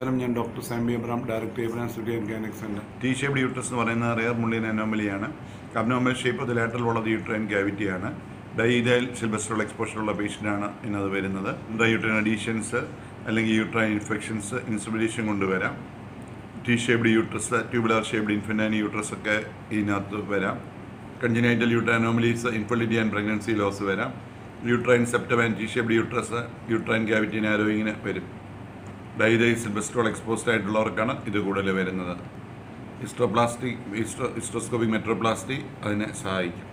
നമസ്കാരം ഞാൻ doctor Sampi Abram director Abram studio and gynaec centre T shaped uterus എന്ന് പറയുന്ന റെയർ മുള്ളിൻ അനോമലിയാണ് abnormal shape of the lateral wall of the uterine ക്യാവിറ്റിയാണ് diethyl stilbestrol എക്സ്പോഷറുള്ള പേഷ്യൻ്റാണ് ഇന്നത് വരുന്നത് ഇൻട്രയൂട്രൈൻ അഡീഷൻസ് അല്ലെങ്കിൽ യൂട്രൈൻ ഇൻഫെക്ഷൻസ് ഇൻസുബിലേഷൻ കൊണ്ടുവരാം T shaped uterus tubular shaped infantile uterus ഒക്കെ ഇതിനകത്ത് വരാം congenital uterine anomalies infertility and pregnancy loss വരാം uterine septum and T shaped uterus uterine cavity നാരോയിങ്ങിന് വരും ഡൈതൈ സിൽബസ്ട്രോൾ എക്സ്പോസ്ഡ് ആയിട്ടുള്ളവർക്കാണ് ഇത് കൂടുതൽ വരുന്നത് ഹിസ്റ്റോപ്ലാസ്റ്റി ഹിസ്റ്റോ ഹിസ്റ്റോസ്കോപ്പിക് മെട്രോപ്ലാസ്റ്റി അതിനെ സഹായിക്കും